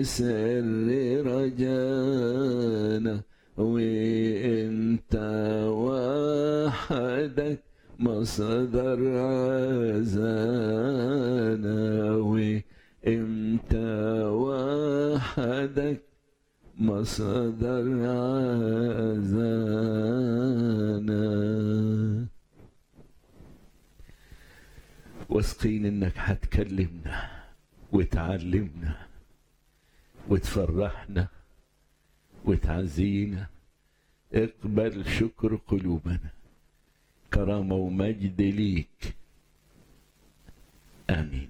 سر رجانا وانت وحدك مصدر عزانا وانت وحدك مصدر عزانا واثقين انك هتكلمنا وتعلمنا وتفرحنا وتعزينا اقبل شكر قلوبنا كرامة ومجد ليك آمين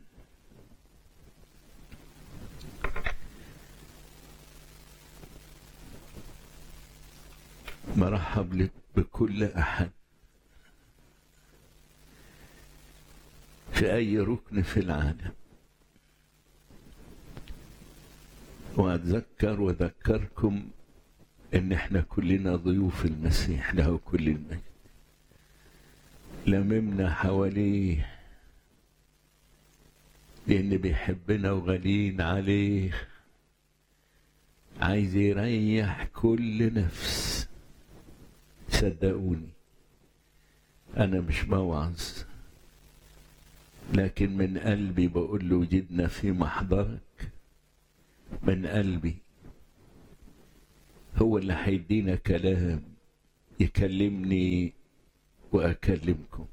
مرحب لك بكل أحد في أي ركن في العالم وأتذكر وأذكركم إن إحنا كلنا ضيوف المسيح له كل المجد لممنا حواليه لأن بيحبنا وغاليين عليه عايز يريح كل نفس صدقوني أنا مش بوعظ لكن من قلبي بقول له جدنا في محضرك من قلبي هو اللي هيدينا كلام يكلمني وأكلمكم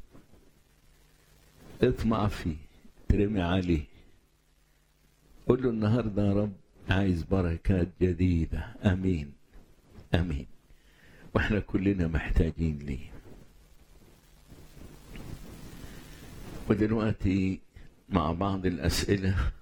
اطمع فيه ترمي عليه قول له النهاردة يا رب عايز بركات جديدة أمين أمين واحنا كلنا محتاجين ليه ودلوقتي مع بعض الأسئلة